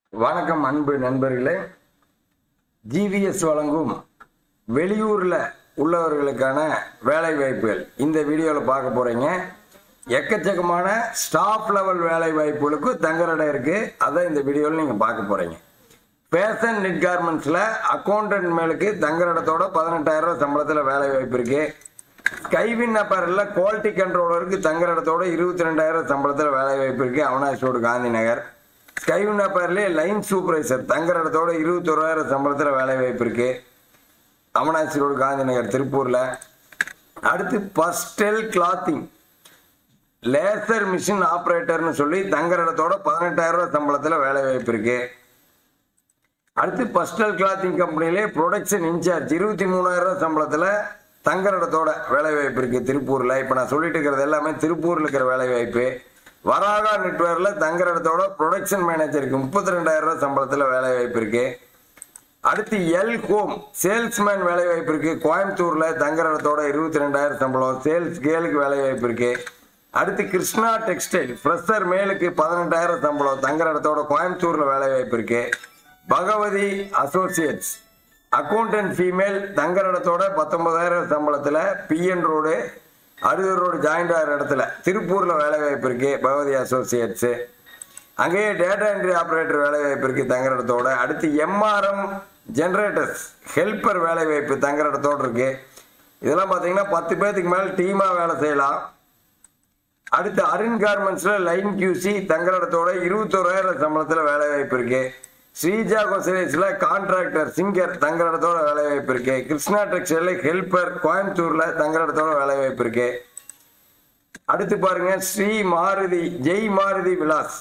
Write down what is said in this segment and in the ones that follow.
வணக்கம் அன்பு நண்பர்களே ஜிவிஎஸ் வழங்கும் வெளியூரில் உள்ளவர்களுக்கான வேலை வாய்ப்புகள் இந்த வீடியோவில் பார்க்க போகிறீங்க எக்கச்சக்கமான ஸ்டாஃப் லெவல் வேலை வாய்ப்புகளுக்கு தங்குற இருக்குது அதை இந்த வீடியோவில் நீங்கள் பார்க்க போகிறீங்க ஃபேஷன் நெட் கார்மெண்ட்ஸில் அக்கௌண்டன்ட் மேலுக்கு தங்குற இடத்தோட பதினெட்டாயிரம் சம்பளத்தில் வேலை வாய்ப்பு இருக்குது ஸ்கைவின் அப்பரில் குவாலிட்டி கண்ட்ரோலருக்கு தங்குற இடத்தோட இருபத்தி ரெண்டாயிரம் சம்பளத்தில் வேலை வாய்ப்பு இருக்குது அவனாசி ரோடு காந்தி நகர் ஸ்கைவின் அப்பரிலே லைன் சூப்பர்வைசர் தங்குற இடத்தோட இருபத்தொராயிரம் சம்பளத்தில் வேலை வாய்ப்பு இருக்குது அவனாசி ரோடு காந்தி நகர் திருப்பூரில் அடுத்து பஸ்டெல் கிளாத்திங் லேசர் மிஷின் ஆப்ரேட்டர்னு சொல்லி தங்குற இடத்தோட பதினெட்டாயிரம் ரூபாய் சம்பளத்தில் வேலை வாய்ப்பு இருக்குது அடுத்து பஸ்டல் கிளாத்திங் கம்பெனிலே ப்ரொடக்ஷன் இன்சார்ஜ் இருபத்தி மூணாயிரம் ரூபாய் சம்பளத்தில் தங்குற இடத்தோட வேலை வாய்ப்பு இருக்குது திருப்பூரில் இப்போ நான் சொல்லிட்டு இருக்கிறது எல்லாமே திருப்பூரில் இருக்கிற வேலை வாய்ப்பு வராகா நெட்வேரில் தங்குற இடத்தோட ப்ரொடக்ஷன் மேனேஜருக்கு முப்பத்தி ரெண்டாயிரம் ரூபாய் சம்பளத்தில் வேலை வாய்ப்பு இருக்குது அடுத்து எல் ஹோம் சேல்ஸ்மேன் வேலை வாய்ப்பு இருக்குது கோயம்புத்தூரில் தங்குற இடத்தோட இருபத்தி ரெண்டாயிரம் சம்பளம் சேல்ஸ் கேலுக்கு வேலை வாய்ப்பு இருக்குது அடுத்து கிருஷ்ணா டெக்ஸ்டைல் ஃப்ரெஷர் மேலுக்கு பதினெட்டாயிரம் சம்பளம் தங்குற இடத்தோட கோயம்புத்தூரில் வேலை வாய்ப்பு இருக்குது பகவதி அசோசியேட்ஸ் அக்கௌண்டன்ட் ஃபீமேல் தங்குற இடத்தோட பத்தொன்பதாயிரம் சம்பளத்தில் பிஎன் ரோடு அரியர் ரோடு ஜாயிண்ட் ஆகிற இடத்துல திருப்பூரில் வேலை வாய்ப்பு இருக்குது பகவதி அசோசியேட்ஸு அங்கேயே டேட்டா என்ட்ரி ஆப்ரேட்டர் வேலை வாய்ப்பு இருக்குது தங்குற இடத்தோட அடுத்து எம்ஆர்எம் ஜென்ரேட்டர்ஸ் ஹெல்ப்பர் வேலை வாய்ப்பு தங்குற இடத்தோடு இருக்குது இதெல்லாம் பார்த்தீங்கன்னா பத்து பேர்த்துக்கு மேலே டீமாக வேலை செய்யலாம் அடுத்து அருண் கார்மெண்ட்ஸில் லைன் கியூசி தங்குற இடத்தோட இருபத்தோராயிரம் சம்பளத்தில் வேலை வாய்ப்பு இருக்குது ஸ்ரீஜா கொசரேஸில் கான்ட்ராக்டர் சிங்கர் தங்குற இடத்தோட வேலை வாய்ப்பு இருக்கு கிருஷ்ணா டெக்ஸ்டைலில் ஹெல்ப்பர் கோயம்புத்தூரில் தங்குற இடத்தோட வேலை வாய்ப்பு இருக்கு அடுத்து பாருங்க ஸ்ரீ மாருதி ஜெய் மாருதி விலாஸ்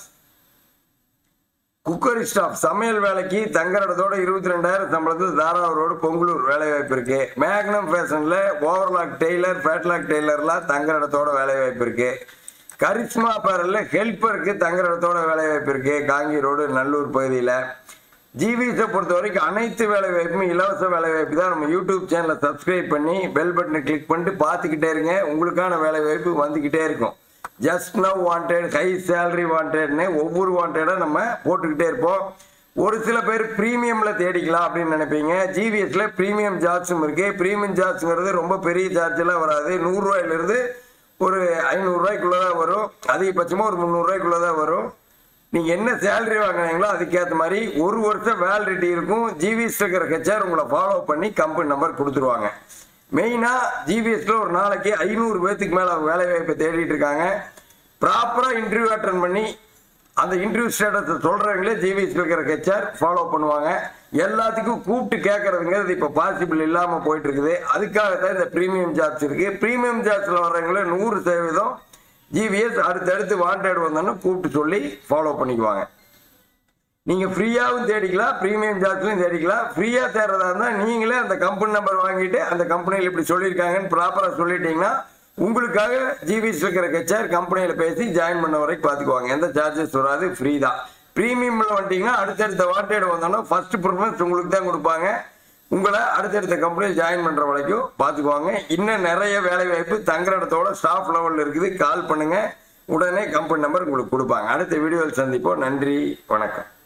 குக்கரி ஸ்டாஃப் சமையல் வேலைக்கு தங்குற இடத்தோட இருபத்தி ரெண்டாயிரம் சம்பளத்தில் தாராவூர் ரோடு பொங்கலூர் வேலை வாய்ப்பு இருக்கு மேக்னம் ஃபேஷனில் ஓவர்லாக் டெய்லர் ஃபேட்லாக் டெய்லர்லாம் தங்குற இடத்தோட வேலை வாய்ப்பு இருக்கு கரிஷ்மா பேரலில் ஹெல்ப்பருக்கு தங்குற இடத்தோட வேலை வாய்ப்பு இருக்கு காங்கி ரோடு நல்லூர் பகுதியில் ஜிவிஸை பொறுத்த வரைக்கும் அனைத்து வேலை வாய்ப்பும் இலவச வேலை வாய்ப்பு தான் நம்ம யூடியூப் சேனலை சப்ஸ்கிரைப் பண்ணி பெல் பட்டனை கிளிக் பண்ணிட்டு பார்த்துக்கிட்டே இருங்க உங்களுக்கான வேலை வாய்ப்பு வந்துக்கிட்டே இருக்கும் just now wanted high salary வாண்டட்னு ஒவ்வொரு வாண்டடாக நம்ம போட்டுக்கிட்டே இருப்போம் ஒரு சில பேர் ப்ரீமியமில் தேடிக்கலாம் அப்படின்னு நினைப்பீங்க ஜிவிஎஸ்ல ப்ரீமியம் ஜார்ஜும் இருக்குது ப்ரீமியம் ஜார்ஜுங்கிறது ரொம்ப பெரிய சார்ஜெல்லாம் வராது நூறுரூவாயிலிருந்து ஒரு ஐநூறுரூவாய்க்குள்ளே தான் வரும் அதிகபட்சமாக ஒரு முந்நூறுரூவாய்க்குள்ளே தான் வரும் நீங்கள் என்ன சேலரி வாங்குறீங்களோ அதுக்கேற்ற மாதிரி ஒரு வருஷம் வேலிடிட்டி இருக்கும் ஜிவிஎஸ் இருக்கிற ஹெச்ஆர் உங்களை ஃபாலோ பண்ணி கம்பெனி நம்பர் கொடுத்துருவாங்க மெயினாக ஜிவிஎஸ்ல ஒரு நாளைக்கு ஐநூறு பேர்த்துக்கு மேலே வேலை வாய்ப்பை தேடிட்டு இருக்காங்க ப்ராப்பராக இன்டர்வியூ அட்டன் பண்ணி அந்த இன்டர்வியூ ஸ்டேட்டஸை சொல்கிறவங்களே ஜிவிஎஸ்ல இருக்கிற ஹெச்ஆர் ஃபாலோ பண்ணுவாங்க எல்லாத்துக்கும் கூப்பிட்டு கேட்கறதுங்கிறது இப்போ பாசிபிள் இல்லாமல் போயிட்டு இருக்குது அதுக்காக தான் இந்த ப்ரீமியம் ஜாப்ஸ் இருக்குது ப்ரீமியம் ஜாப்ஸில் வர்றவங்களே நூறு சதவீதம் ஜிவிஎஸ் அடுத்தடுத்து வாண்டட் வந்தோன்னு கூப்பிட்டு சொல்லி ஃபாலோ பண்ணிக்குவாங்க நீங்கள் ஃப்ரீயாகவும் தேடிக்கலாம் ப்ரீமியம் ஜாப்ஸ்லையும் தேடிக்கலாம் ஃப்ரீயாக தேடுறதா இருந்தால் நீங்களே அந்த கம்பெனி நம்பர் வாங்கிட்டு அந்த கம்பெனியில் இப்படி சொல்லியிருக்காங்கன்னு ப்ராப்பராக சொல்லிட்டீங்கன்னா உங்களுக்காக ஜிவிஎஸ் இருக்கிற கச்சார் கம்பெனியில் பேசி ஜாயின் பண்ண வரைக்கும் பார்த்துக்குவாங்க எந்த சார்ஜஸ் வராது ஃப்ரீ தான் ப்ரீமியமில் வந்துட்டீங்கன்னா அடுத்தடுத்த வாண்டட் வந்தோன்னா ஃபர்ஸ்ட் ப்ரிஃபரன்ஸ் உங்களுக்கு தான் கொடுப்பாங்க உங்களை அடுத்தடுத்த கம்பெனியில் ஜாயின் பண்ணுற வரைக்கும் பார்த்துக்குவாங்க இன்னும் நிறைய வேலை வாய்ப்பு தங்குற இடத்தோட ஸ்டாஃப் லெவலில் இருக்குது கால் பண்ணுங்கள் உடனே கம்பெனி நம்பர் உங்களுக்கு கொடுப்பாங்க அடுத்த வீடியோவில் சந்திப்போம் நன்றி வணக்கம்